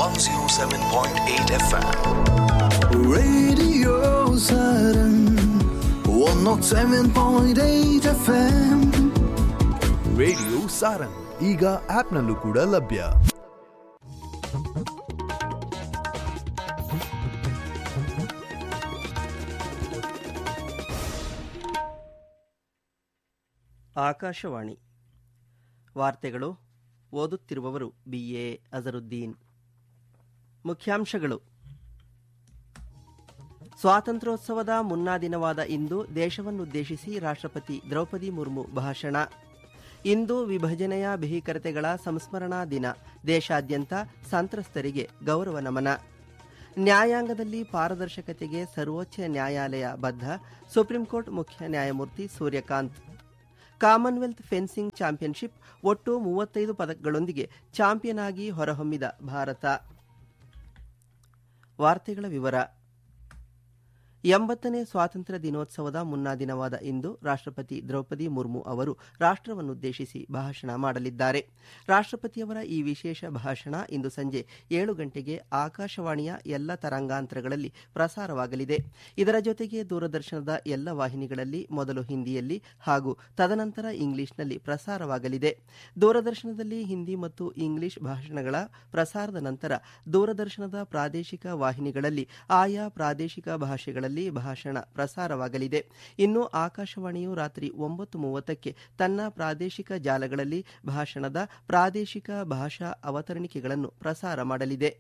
107.8 FM. Radio Saturn 107.8 FM radio Sarang ಈಗ ಆಪ್ನಲ್ಲೂ ಕೂಡ ಲಭ್ಯ ಆಕಾಶವಾಣಿ ವಾರ್ತೆಗಳು ಓದುತ್ತಿರುವವರು ಬಿ ಎ ಅಜರುದ್ದೀನ್ ಮುಖ್ಯಾಂಶಗಳು ಸ್ವಾತಂತ್ರ್ಯೋತ್ಸವದ ಮುನ್ನಾ ದಿನವಾದ ಇಂದು ದೇಶವನ್ನುದ್ದೇಶಿಸಿ ರಾಷ್ಟ್ರಪತಿ ದ್ರೌಪದಿ ಮುರ್ಮು ಭಾಷಣ ಇಂದು ವಿಭಜನೆಯ ಭೀಕರತೆಗಳ ಸಂಸ್ಮರಣಾ ದಿನ ದೇಶಾದ್ಯಂತ ಸಂತ್ರಸ್ತರಿಗೆ ಗೌರವ ನಮನ ನ್ಯಾಯಾಂಗದಲ್ಲಿ ಪಾರದರ್ಶಕತೆಗೆ ಸರ್ವೋಚ್ಚ ನ್ಯಾಯಾಲಯ ಬದ್ಧ ಸುಪ್ರೀಂಕೋರ್ಟ್ ಮುಖ್ಯ ನ್ಯಾಯಮೂರ್ತಿ ಸೂರ್ಯಕಾಂತ್ ಕಾಮನ್ವೆಲ್ತ್ ಫೆನ್ಸಿಂಗ್ ಚಾಂಪಿಯನ್ಶಿಪ್ ಒಟ್ಟು ಮೂವತ್ತೈದು ಪದಕಗಳೊಂದಿಗೆ ಚಾಂಪಿಯನ್ ಆಗಿ ಹೊರಹೊಮ್ಮಿದ ಭಾರತ ವಾರ್ತೆಗಳ ವಿವರ ಎಂಬತ್ತನೇ ಸ್ವಾತಂತ್ರ್ಯ ದಿನೋತ್ಸವದ ಮುನ್ನಾ ದಿನವಾದ ಇಂದು ರಾಷ್ಟ್ರಪತಿ ದ್ರೌಪದಿ ಮುರ್ಮು ಅವರು ರಾಷ್ಟ್ರವನ್ನುದ್ದೇಶಿಸಿ ಭಾಷಣ ಮಾಡಲಿದ್ದಾರೆ ರಾಷ್ಟ್ರಪತಿಯವರ ಈ ವಿಶೇಷ ಭಾಷಣ ಇಂದು ಸಂಜೆ ಏಳು ಗಂಟೆಗೆ ಆಕಾಶವಾಣಿಯ ಎಲ್ಲ ತರಂಗಾಂತರಗಳಲ್ಲಿ ಪ್ರಸಾರವಾಗಲಿದೆ ಇದರ ಜೊತೆಗೆ ದೂರದರ್ಶನದ ಎಲ್ಲ ವಾಹಿನಿಗಳಲ್ಲಿ ಮೊದಲು ಹಿಂದಿಯಲ್ಲಿ ಹಾಗೂ ತದನಂತರ ಇಂಗ್ಲಿಷ್ನಲ್ಲಿ ಪ್ರಸಾರವಾಗಲಿದೆ ದೂರದರ್ಶನದಲ್ಲಿ ಹಿಂದಿ ಮತ್ತು ಇಂಗ್ಲಿಷ್ ಭಾಷಣಗಳ ಪ್ರಸಾರದ ನಂತರ ದೂರದರ್ಶನದ ಪ್ರಾದೇಶಿಕ ವಾಹಿನಿಗಳಲ್ಲಿ ಆಯಾ ಪ್ರಾದೇಶಿಕ ಭಾಷೆಗಳಲ್ಲಿ ಭಾಷಣ ಪ್ರಸಾರವಾಗಲಿದೆ ಇನ್ನು ಆಕಾಶವಾಣಿಯು ರಾತ್ರಿ ಒಂಬತ್ತು ಮೂವತ್ತಕ್ಕೆ ತನ್ನ ಪ್ರಾದೇಶಿಕ ಜಾಲಗಳಲ್ಲಿ ಭಾಷಣದ ಪ್ರಾದೇಶಿಕ ಭಾಷಾ ಅವತರಣಿಕೆಗಳನ್ನು ಪ್ರಸಾರ ಮಾಡಲಿದೆ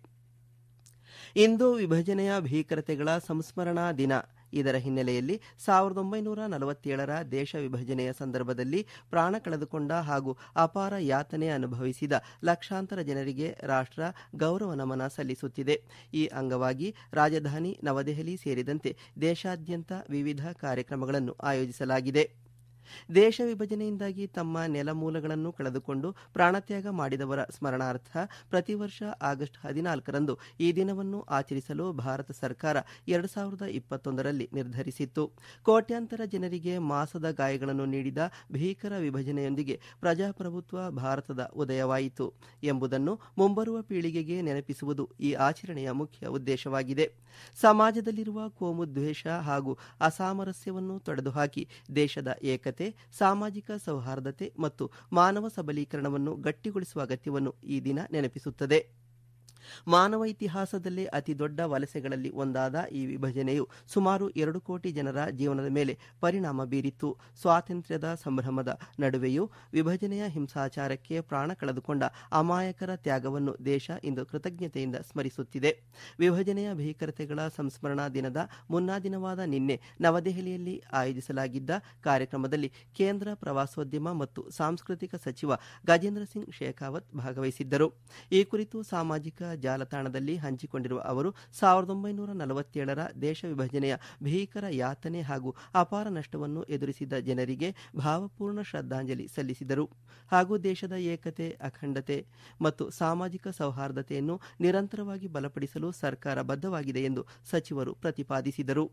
ಇಂದು ವಿಭಜನೆಯ ಭೀಕರತೆಗಳ ಸಂಸ್ಮರಣಾ ದಿನ ಇದರ ಹಿನ್ನೆಲೆಯಲ್ಲಿ ಸಾವಿರದ ಒಂಬೈನೂರ ನಲವತ್ತೇಳರ ದೇಶ ವಿಭಜನೆಯ ಸಂದರ್ಭದಲ್ಲಿ ಪ್ರಾಣ ಕಳೆದುಕೊಂಡ ಹಾಗೂ ಅಪಾರ ಯಾತನೆ ಅನುಭವಿಸಿದ ಲಕ್ಷಾಂತರ ಜನರಿಗೆ ರಾಷ್ಟ್ರ ಗೌರವ ನಮನ ಸಲ್ಲಿಸುತ್ತಿದೆ ಈ ಅಂಗವಾಗಿ ರಾಜಧಾನಿ ನವದೆಹಲಿ ಸೇರಿದಂತೆ ದೇಶಾದ್ಯಂತ ವಿವಿಧ ಕಾರ್ಯಕ್ರಮಗಳನ್ನು ಆಯೋಜಿಸಲಾಗಿದೆ ದೇಶ ವಿಭಜನೆಯಿಂದಾಗಿ ತಮ್ಮ ನೆಲಮೂಲಗಳನ್ನು ಕಳೆದುಕೊಂಡು ಪ್ರಾಣತ್ಯಾಗ ಮಾಡಿದವರ ಸ್ಮರಣಾರ್ಥ ಪ್ರತಿ ವರ್ಷ ಆಗಸ್ಟ್ ಹದಿನಾಲ್ಕರಂದು ಈ ದಿನವನ್ನು ಆಚರಿಸಲು ಭಾರತ ಸರ್ಕಾರ ಎರಡು ಸಾವಿರದ ಇಪ್ಪತ್ತೊಂದರಲ್ಲಿ ನಿರ್ಧರಿಸಿತ್ತು ಕೋಟ್ಯಾಂತರ ಜನರಿಗೆ ಮಾಸದ ಗಾಯಗಳನ್ನು ನೀಡಿದ ಭೀಕರ ವಿಭಜನೆಯೊಂದಿಗೆ ಪ್ರಜಾಪ್ರಭುತ್ವ ಭಾರತದ ಉದಯವಾಯಿತು ಎಂಬುದನ್ನು ಮುಂಬರುವ ಪೀಳಿಗೆಗೆ ನೆನಪಿಸುವುದು ಈ ಆಚರಣೆಯ ಮುಖ್ಯ ಉದ್ದೇಶವಾಗಿದೆ ಸಮಾಜದಲ್ಲಿರುವ ಕೋಮುದ್ವೇಷ ಹಾಗೂ ಅಸಾಮರಸ್ಯವನ್ನು ತೊಡೆದುಹಾಕಿ ದೇಶದ ಏಕತೆ ಸಾಮಾಜಿಕ ಸೌಹಾರ್ದತೆ ಮತ್ತು ಮಾನವ ಸಬಲೀಕರಣವನ್ನು ಗಟ್ಟಿಗೊಳಿಸುವ ಅಗತ್ಯವನ್ನು ಈ ದಿನ ನೆನಪಿಸುತ್ತದೆ ಮಾನವ ಇತಿಹಾಸದಲ್ಲೇ ಅತಿ ದೊಡ್ಡ ವಲಸೆಗಳಲ್ಲಿ ಒಂದಾದ ಈ ವಿಭಜನೆಯು ಸುಮಾರು ಎರಡು ಕೋಟಿ ಜನರ ಜೀವನದ ಮೇಲೆ ಪರಿಣಾಮ ಬೀರಿತ್ತು ಸ್ವಾತಂತ್ರ್ಯದ ಸಂಭ್ರಮದ ನಡುವೆಯೂ ವಿಭಜನೆಯ ಹಿಂಸಾಚಾರಕ್ಕೆ ಪ್ರಾಣ ಕಳೆದುಕೊಂಡ ಅಮಾಯಕರ ತ್ಯಾಗವನ್ನು ದೇಶ ಇಂದು ಕೃತಜ್ಞತೆಯಿಂದ ಸ್ಮರಿಸುತ್ತಿದೆ ವಿಭಜನೆಯ ಭೀಕರತೆಗಳ ಸಂಸ್ಮರಣಾ ದಿನದ ಮುನ್ನಾ ದಿನವಾದ ನಿನ್ನೆ ನವದೆಹಲಿಯಲ್ಲಿ ಆಯೋಜಿಸಲಾಗಿದ್ದ ಕಾರ್ಯಕ್ರಮದಲ್ಲಿ ಕೇಂದ್ರ ಪ್ರವಾಸೋದ್ಯಮ ಮತ್ತು ಸಾಂಸ್ಕೃತಿಕ ಸಚಿವ ಗಜೇಂದ್ರ ಸಿಂಗ್ ಶೇಖಾವತ್ ಭಾಗವಹಿಸಿದ್ದರು ಈ ಕುರಿತು ಸಾಮಾಜಿಕ ಜಾಲತಾಣದಲ್ಲಿ ಹಂಚಿಕೊಂಡಿರುವ ಅವರು ಸಾವಿರದ ಒಂಬೈನೂರ ನಲವತ್ತೇಳರ ದೇಶ ವಿಭಜನೆಯ ಭೀಕರ ಯಾತನೆ ಹಾಗೂ ಅಪಾರ ನಷ್ಟವನ್ನು ಎದುರಿಸಿದ ಜನರಿಗೆ ಭಾವಪೂರ್ಣ ಶ್ರದ್ಧಾಂಜಲಿ ಸಲ್ಲಿಸಿದರು ಹಾಗೂ ದೇಶದ ಏಕತೆ ಅಖಂಡತೆ ಮತ್ತು ಸಾಮಾಜಿಕ ಸೌಹಾರ್ದತೆಯನ್ನು ನಿರಂತರವಾಗಿ ಬಲಪಡಿಸಲು ಸರ್ಕಾರ ಬದ್ಧವಾಗಿದೆ ಎಂದು ಸಚಿವರು ಪ್ರತಿಪಾದಿಸಿದರು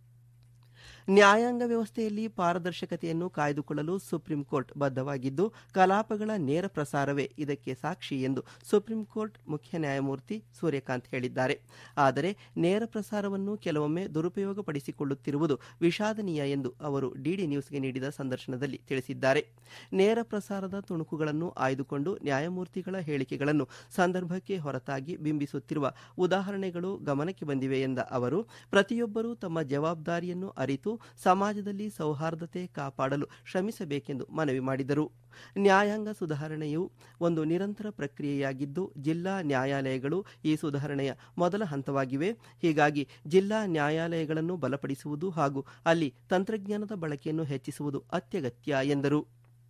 ನ್ಯಾಯಾಂಗ ವ್ಯವಸ್ಥೆಯಲ್ಲಿ ಪಾರದರ್ಶಕತೆಯನ್ನು ಕಾಯ್ದುಕೊಳ್ಳಲು ಸುಪ್ರೀಂ ಕೋರ್ಟ್ ಬದ್ಧವಾಗಿದ್ದು ಕಲಾಪಗಳ ನೇರ ಪ್ರಸಾರವೇ ಇದಕ್ಕೆ ಸಾಕ್ಷಿ ಎಂದು ಸುಪ್ರೀಂ ಕೋರ್ಟ್ ಮುಖ್ಯ ನ್ಯಾಯಮೂರ್ತಿ ಸೂರ್ಯಕಾಂತ್ ಹೇಳಿದ್ದಾರೆ ಆದರೆ ನೇರ ಪ್ರಸಾರವನ್ನು ಕೆಲವೊಮ್ಮೆ ದುರುಪಯೋಗಪಡಿಸಿಕೊಳ್ಳುತ್ತಿರುವುದು ವಿಷಾದನೀಯ ಎಂದು ಅವರು ಡಿಡಿ ನ್ಯೂಸ್ಗೆ ನೀಡಿದ ಸಂದರ್ಶನದಲ್ಲಿ ತಿಳಿಸಿದ್ದಾರೆ ನೇರ ಪ್ರಸಾರದ ತುಣುಕುಗಳನ್ನು ಆಯ್ದುಕೊಂಡು ನ್ಯಾಯಮೂರ್ತಿಗಳ ಹೇಳಿಕೆಗಳನ್ನು ಸಂದರ್ಭಕ್ಕೆ ಹೊರತಾಗಿ ಬಿಂಬಿಸುತ್ತಿರುವ ಉದಾಹರಣೆಗಳು ಗಮನಕ್ಕೆ ಬಂದಿವೆ ಎಂದ ಅವರು ಪ್ರತಿಯೊಬ್ಬರೂ ತಮ್ಮ ಜವಾಬ್ದಾರಿಯನ್ನು ಅರಿತು ಸಮಾಜದಲ್ಲಿ ಸೌಹಾರ್ದತೆ ಕಾಪಾಡಲು ಶ್ರಮಿಸಬೇಕೆಂದು ಮನವಿ ಮಾಡಿದರು ನ್ಯಾಯಾಂಗ ಸುಧಾರಣೆಯು ಒಂದು ನಿರಂತರ ಪ್ರಕ್ರಿಯೆಯಾಗಿದ್ದು ಜಿಲ್ಲಾ ನ್ಯಾಯಾಲಯಗಳು ಈ ಸುಧಾರಣೆಯ ಮೊದಲ ಹಂತವಾಗಿವೆ ಹೀಗಾಗಿ ಜಿಲ್ಲಾ ನ್ಯಾಯಾಲಯಗಳನ್ನು ಬಲಪಡಿಸುವುದು ಹಾಗೂ ಅಲ್ಲಿ ತಂತ್ರಜ್ಞಾನದ ಬಳಕೆಯನ್ನು ಹೆಚ್ಚಿಸುವುದು ಅತ್ಯಗತ್ಯ ಎಂದರು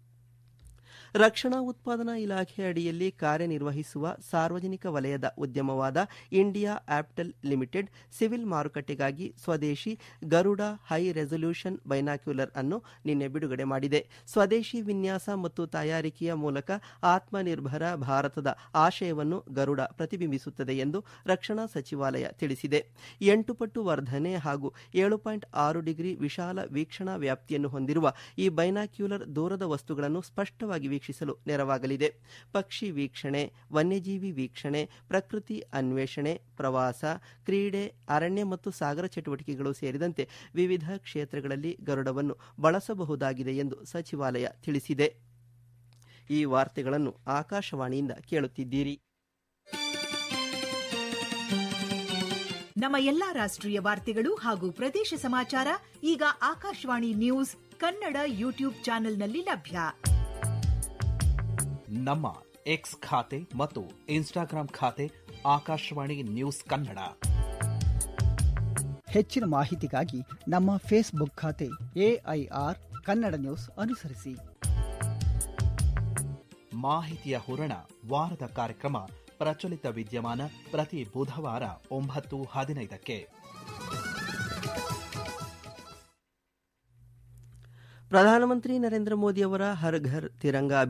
ರಕ್ಷಣಾ ಉತ್ಪಾದನಾ ಇಲಾಖೆ ಅಡಿಯಲ್ಲಿ ಕಾರ್ಯನಿರ್ವಹಿಸುವ ಸಾರ್ವಜನಿಕ ವಲಯದ ಉದ್ಯಮವಾದ ಇಂಡಿಯಾ ಆಪ್ಟೆಲ್ ಲಿಮಿಟೆಡ್ ಸಿವಿಲ್ ಮಾರುಕಟ್ಟೆಗಾಗಿ ಸ್ವದೇಶಿ ಗರುಡ ಹೈ ರೆಸಲ್ಯೂಷನ್ ಬೈನಾಕ್ಯುಲರ್ ಅನ್ನು ನಿನ್ನೆ ಬಿಡುಗಡೆ ಮಾಡಿದೆ ಸ್ವದೇಶಿ ವಿನ್ಯಾಸ ಮತ್ತು ತಯಾರಿಕೆಯ ಮೂಲಕ ಆತ್ಮನಿರ್ಭರ ಭಾರತದ ಆಶಯವನ್ನು ಗರುಡ ಪ್ರತಿಬಿಂಬಿಸುತ್ತದೆ ಎಂದು ರಕ್ಷಣಾ ಸಚಿವಾಲಯ ತಿಳಿಸಿದೆ ಎಂಟು ಪಟ್ಟು ವರ್ಧನೆ ಹಾಗೂ ಏಳು ಪಾಯಿಂಟ್ ಆರು ಡಿಗ್ರಿ ವಿಶಾಲ ವೀಕ್ಷಣಾ ವ್ಯಾಪ್ತಿಯನ್ನು ಹೊಂದಿರುವ ಈ ಬೈನಾಕ್ಯುಲರ್ ದೂರದ ವಸ್ತುಗಳನ್ನು ಸ್ಪಷ್ಟವಾಗಿ ವೀಕ್ಷಿಸಲು ನೆರವಾಗಲಿದೆ ಪಕ್ಷಿ ವೀಕ್ಷಣೆ ವನ್ಯಜೀವಿ ವೀಕ್ಷಣೆ ಪ್ರಕೃತಿ ಅನ್ವೇಷಣೆ ಪ್ರವಾಸ ಕ್ರೀಡೆ ಅರಣ್ಯ ಮತ್ತು ಸಾಗರ ಚಟುವಟಿಕೆಗಳು ಸೇರಿದಂತೆ ವಿವಿಧ ಕ್ಷೇತ್ರಗಳಲ್ಲಿ ಗರುಡವನ್ನು ಬಳಸಬಹುದಾಗಿದೆ ಎಂದು ಸಚಿವಾಲಯ ತಿಳಿಸಿದೆ ಈ ವಾರ್ತೆಗಳನ್ನು ಆಕಾಶವಾಣಿಯಿಂದ ಕೇಳುತ್ತಿದ್ದೀರಿ ನಮ್ಮ ಎಲ್ಲಾ ರಾಷ್ಟ್ರೀಯ ವಾರ್ತೆಗಳು ಹಾಗೂ ಪ್ರದೇಶ ಸಮಾಚಾರ ಈಗ ಆಕಾಶವಾಣಿ ನ್ಯೂಸ್ ಕನ್ನಡ ಯೂಟ್ಯೂಬ್ ಚಾನೆಲ್ನಲ್ಲಿ ಲಭ್ಯ ನಮ್ಮ ಎಕ್ಸ್ ಖಾತೆ ಮತ್ತು ಇನ್ಸ್ಟಾಗ್ರಾಂ ಖಾತೆ ಆಕಾಶವಾಣಿ ನ್ಯೂಸ್ ಕನ್ನಡ ಹೆಚ್ಚಿನ ಮಾಹಿತಿಗಾಗಿ ನಮ್ಮ ಫೇಸ್ಬುಕ್ ಖಾತೆ ಎಐಆರ್ ಕನ್ನಡ ನ್ಯೂಸ್ ಅನುಸರಿಸಿ ಮಾಹಿತಿಯ ಹೂರಣ ವಾರದ ಕಾರ್ಯಕ್ರಮ ಪ್ರಚಲಿತ ವಿದ್ಯಮಾನ ಪ್ರತಿ ಬುಧವಾರ ಒಂಬತ್ತು ಹದಿನೈದಕ್ಕೆ ಪ್ರಧಾನಮಂತ್ರಿ ನರೇಂದ್ರ ಮೋದಿ ಅವರ ಹರ್ ಘರ್ ತಿರಂಗ